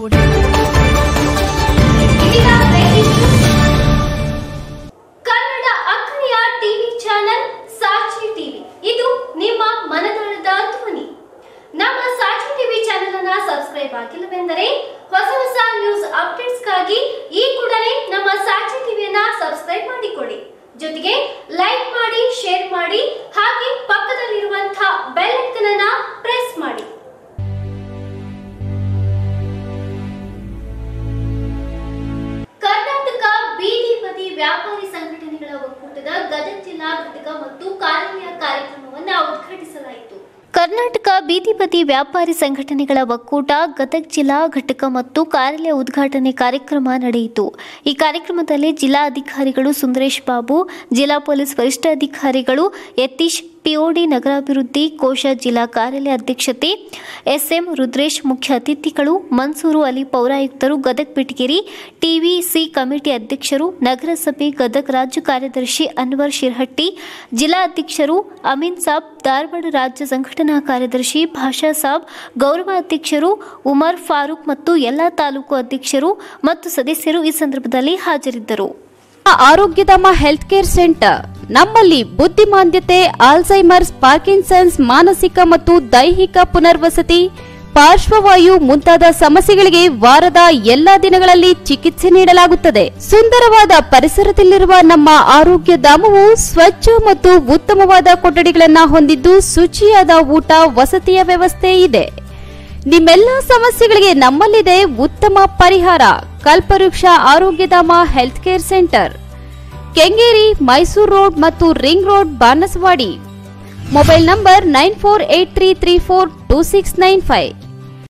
audio. ಇದೀಗ breaking news. Kannada ಅಕ್ಕರೆಯ TV channel Sakshi TV ಇದು ನಿಮ್ಮ ಮನದಾಳದ ಧ್ವನಿ ನಮ್ಮ ಸಾಕ್ಷಿ ಟಿವಿ ಚಾನೆಲ್ ಅನ್ನ ಸಬ್ಸ್ಕ್ರೈಬ್ ಆಗಿಲ್ಲವೆಂದರೆ ಹೊಸ ಹೊಸ ನ್ಯೂಸ್ ಅಪ್ಡೇಟ್ಸ್ಗಾಗಿ ಈ ಕೂಡಲೇ ನಮ್ಮ ಸಾಕ್ಷಿ ಟಿವಿಯನ್ನ ಸಬ್ಸ್ಕ್ರೈಬ್ ಮಾಡಿಕೊಳ್ಳಿ ಜೊತೆಗೆ ಲೈಕ್ ಮಾಡಿ ಶೇರ್ ಮಾಡಿ ಹಾಗೆ ಪಕ್ಕದಲ್ಲಿರುವಂತಹ ಬೆಲ್ ಐಕನ್ ಅನ್ನ ಪ್ರೆಸ್ ಮಾಡಿ ಕರ್ನಾಟಕ ಬೀದಿ ಬದಿ ವ್ಯಾಪಾರಿ ಸಂಘಟನೆಗಳ ಒಕ್ಕೂಟದ ಗದಗ ಜಿಲ್ಲಾ ಘಟಕ ಮತ್ತು ಕಾರ್ಯಾಲಯ ಕಾರ್ಯಕ್ರಮವನ್ನು ಉದ್ಘಾಟಿಸಲಾಯಿತು ಕರ್ನಾಟಕ ಬೀದಿ ಬದಿ ವ್ಯಾಪಾರಿ ಸಂಘಟನೆಗಳ ಒಕ್ಕೂಟ ಗದಗ ಜಿಲ್ಲಾ ಘಟಕ ಮತ್ತು ಕಾರ್ಯಾಲಯ ಉದ್ಘಾಟನೆ ಕಾರ್ಯಕ್ರಮ ನಡೆಯಿತು ಈ ಕಾರ್ಯಕ್ರಮದಲ್ಲಿ ಜಿಲ್ಲಾಧಿಕಾರಿಗಳು ಸುಂದರೇಶ್ ಬಾಬು ಜಿಲ್ಲಾ ಪೊಲೀಸ್ ವರಿಷ್ಠಾಧಿಕಾರಿಗಳು ಯತೀಶ್ ಪಿಒಡಿ ನಗರಾಭಿವೃದ್ಧಿ ಕೋಶ ಜಿಲ್ಲಾ ಕಾರ್ಯಾಲಯ ಅಧ್ಯಕ್ಷತೆ ಎಸ್ಎಂ ರುದ್ರೇಶ್ ಮುಖ್ಯ ಅತಿಥಿಗಳು ಮನ್ಸೂರು ಅಲಿ ಪೌರಾಯುಕ್ತರು ಗದಗ್ ಬಿಟಗಿರಿ ಟಿವಿಸಿ ಕಮಿಟಿ ಅಧ್ಯಕ್ಷರು ನಗರಸಭೆ ಗದಗ್ ರಾಜ್ಯ ಕಾರ್ಯದರ್ಶಿ ಅನ್ವರ್ ಶಿರ್ಹಟ್ಟಿ ಜಿಲ್ಲಾ ಅಧ್ಯಕ್ಷರು ಅಮೀನ್ ಸಾಬ್ ಧಾರವಾಡ ರಾಜ್ಯ ಸಂಘಟನಾ ಕಾರ್ಯದರ್ಶಿ ಭಾಷಾ ಸಾಬ್ ಗೌರವ ಅಧ್ಯಕ್ಷರು ಉಮರ್ ಫಾರೂಕ್ ಮತ್ತು ಎಲ್ಲಾ ತಾಲೂಕು ಅಧ್ಯಕ್ಷರು ಮತ್ತು ಸದಸ್ಯರು ಈ ಸಂದರ್ಭದಲ್ಲಿ ಹಾಜರಿದ್ದರು ಆರೋಗ್ಯಧಾಮ ಹೆಲ್ತ್ ಕೇರ್ ಸೆಂಟರ್ ನಮ್ಮಲ್ಲಿ ಬುದ್ಧಿಮಾಂದ್ಯತೆ ಆಲ್ಝೈಮರ್ಸ್ ಪಾರ್ಕಿನ್ಸನ್ಸ್ ಮಾನಸಿಕ ಮತ್ತು ದೈಹಿಕ ಪುನರ್ವಸತಿ ಪಾರ್ಶ್ವವಾಯು ಮುಂತಾದ ಸಮಸ್ಯೆಗಳಿಗೆ ವಾರದ ಎಲ್ಲಾ ದಿನಗಳಲ್ಲಿ ಚಿಕಿತ್ಸೆ ನೀಡಲಾಗುತ್ತದೆ ಸುಂದರವಾದ ಪರಿಸರದಲ್ಲಿರುವ ನಮ್ಮ ಆರೋಗ್ಯ ಧಾಮವು ಸ್ವಚ್ಛ ಮತ್ತು ಉತ್ತಮವಾದ ಕೊಠಡಿಗಳನ್ನ ಹೊಂದಿದ್ದು ಶುಚಿಯಾದ ಊಟ ವಸತಿಯ ವ್ಯವಸ್ಥೆ ಇದೆ ನಿಮ್ಮೆಲ್ಲ ಸಮಸ್ಯೆಗಳಿಗೆ ನಮ್ಮಲ್ಲಿದೆ ಉತ್ತಮ ಪರಿಹಾರ Kalpavriksha Arogyadhama health care centre Kengeri Mysore road ಮತ್ತು ring road Banaswadi mobile number nine four eight three three four two six nine five